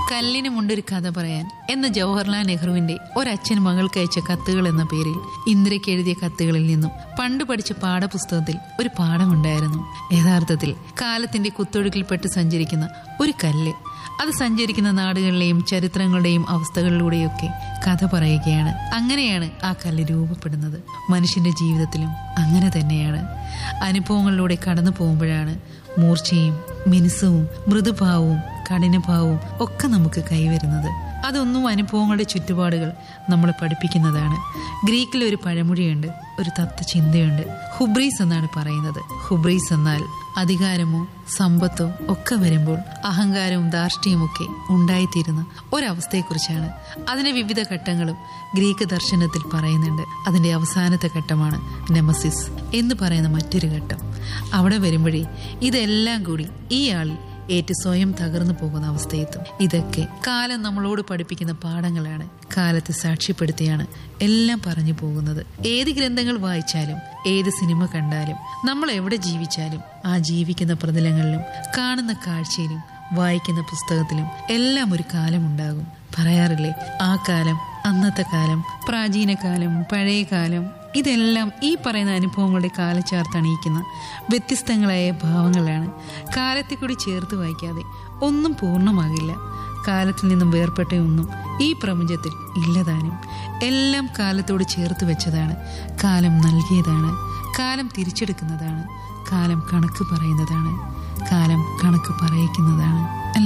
കല്ലിനുമുണ്ടൊരു കഥ പറയാൻ എന്ന ജവഹർലാൽ നെഹ്റുവിന്റെ ഒരച്ഛൻ മകൾക്ക് അയച്ച കത്തുകൾ എന്ന പേരിൽ ഇന്ദിരയ്ക്ക് എഴുതിയ കത്തുകളിൽ നിന്നും പണ്ട് പഠിച്ച പാഠപുസ്തകത്തിൽ ഒരു പാഠമുണ്ടായിരുന്നു യഥാർത്ഥത്തിൽ കാലത്തിന്റെ കുത്തൊഴുക്കിൽപ്പെട്ട് സഞ്ചരിക്കുന്ന ഒരു കല്ല് അത് സഞ്ചരിക്കുന്ന നാടുകളിലെയും ചരിത്രങ്ങളുടെയും അവസ്ഥകളിലൂടെയൊക്കെ കഥ പറയുകയാണ് അങ്ങനെയാണ് ആ കല്ല് രൂപപ്പെടുന്നത് മനുഷ്യന്റെ ജീവിതത്തിലും അങ്ങനെ തന്നെയാണ് അനുഭവങ്ങളിലൂടെ കടന്നു പോകുമ്പോഴാണ് മൂർച്ചയും മിനുസവും മൃദുഭാവവും കഠിനഭാവവും ഒക്കെ നമുക്ക് കൈവരുന്നത് അതൊന്നും അനുഭവങ്ങളുടെ ചുറ്റുപാടുകൾ നമ്മളെ പഠിപ്പിക്കുന്നതാണ് ഗ്രീക്കിൽ ഒരു പഴമൊഴിയുണ്ട് ഒരു തത്വചിന്തയുണ്ട് ഹുബ്രീസ് എന്നാണ് പറയുന്നത് ഹുബ്രീസ് എന്നാൽ അധികാരമോ സമ്പത്തോ ഒക്കെ വരുമ്പോൾ അഹങ്കാരവും ധാർഷ്ട്യവും ഒക്കെ ഉണ്ടായിത്തീരുന്ന ഒരവസ്ഥയെക്കുറിച്ചാണ് അതിന്റെ വിവിധ ഘട്ടങ്ങളും ഗ്രീക്ക് ദർശനത്തിൽ പറയുന്നുണ്ട് അതിന്റെ അവസാനത്തെ ഘട്ടമാണ് നെമസിസ് എന്ന് പറയുന്ന മറ്റൊരു ഘട്ടം അവിടെ വരുമ്പോഴേ ഇതെല്ലാം കൂടി ഈ ആളിൽ ഏറ്റ് സ്വയം തകർന്നു പോകുന്ന അവസ്ഥയെത്തും ഇതൊക്കെ കാലം നമ്മളോട് പഠിപ്പിക്കുന്ന പാഠങ്ങളാണ് കാലത്തെ സാക്ഷ്യപ്പെടുത്തിയാണ് എല്ലാം പറഞ്ഞു പോകുന്നത് ഏത് ഗ്രന്ഥങ്ങൾ വായിച്ചാലും ഏത് സിനിമ കണ്ടാലും നമ്മൾ എവിടെ ജീവിച്ചാലും ആ ജീവിക്കുന്ന പ്രതലങ്ങളിലും കാണുന്ന കാഴ്ചയിലും വായിക്കുന്ന പുസ്തകത്തിലും എല്ലാം ഒരു കാലമുണ്ടാകും പറയാറില്ലേ ആ കാലം അന്നത്തെ കാലം പ്രാചീന കാലം പഴയ കാലം ഇതെല്ലാം ഈ പറയുന്ന അനുഭവങ്ങളുടെ കാലച്ചാർത്തണിയിക്കുന്ന വ്യത്യസ്തങ്ങളായ ഭാവങ്ങളാണ് കാലത്തെ കൂടി ചേർത്ത് വായിക്കാതെ ഒന്നും പൂർണ്ണമാകില്ല കാലത്തിൽ നിന്നും വേർപെട്ട ഒന്നും ഈ പ്രപഞ്ചത്തിൽ ഇല്ലതാനും എല്ലാം കാലത്തോട് ചേർത്ത് വെച്ചതാണ് കാലം നൽകിയതാണ് കാലം തിരിച്ചെടുക്കുന്നതാണ് കാലം കണക്ക് പറയുന്നതാണ് കാലം കണക്ക് പറയിക്കുന്നതാണ്